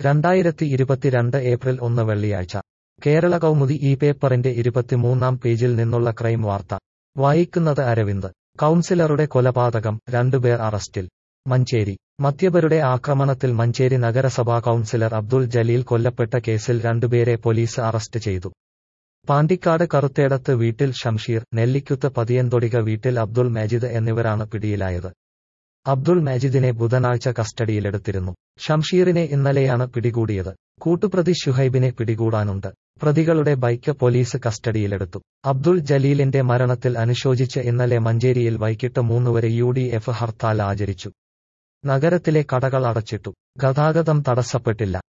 രണ്ടായിരത്തി ഇരുപത്തിരണ്ട് ഏപ്രിൽ ഒന്ന് വെള്ളിയാഴ്ച കേരള കൗമുദി ഈ പേപ്പറിന്റെ ഇരുപത്തിമൂന്നാം പേജിൽ നിന്നുള്ള ക്രൈം വാർത്ത വായിക്കുന്നത് അരവിന്ദ് കൗൺസിലറുടെ കൊലപാതകം രണ്ടുപേർ അറസ്റ്റിൽ മഞ്ചേരി മദ്യപരുടെ ആക്രമണത്തിൽ മഞ്ചേരി നഗരസഭാ കൗൺസിലർ അബ്ദുൾ ജലീൽ കൊല്ലപ്പെട്ട കേസിൽ രണ്ടുപേരെ പോലീസ് അറസ്റ്റ് ചെയ്തു പാണ്ടിക്കാട് കറുത്തേടത്ത് വീട്ടിൽ ഷംഷീർ നെല്ലിക്കുത്ത് പതിയന്തൊടിക വീട്ടിൽ അബ്ദുൾ മാജിദ് എന്നിവരാണ് പിടിയിലായത് അബ്ദുൾ മാജിദിനെ ബുധനാഴ്ച കസ്റ്റഡിയിലെടുത്തിരുന്നു ഷംഷീറിനെ ഇന്നലെയാണ് പിടികൂടിയത് കൂട്ടുപ്രതി ഷുഹൈബിനെ പിടികൂടാനുണ്ട് പ്രതികളുടെ ബൈക്ക് പോലീസ് കസ്റ്റഡിയിലെടുത്തു അബ്ദുൾ ജലീലിന്റെ മരണത്തിൽ അനുശോചിച്ച് ഇന്നലെ മഞ്ചേരിയിൽ വൈകിട്ട് മൂന്നുവരെ യു ഡി എഫ് ഹർത്താൽ ആചരിച്ചു നഗരത്തിലെ കടകൾ അടച്ചിട്ടു ഗതാഗതം തടസ്സപ്പെട്ടില്ല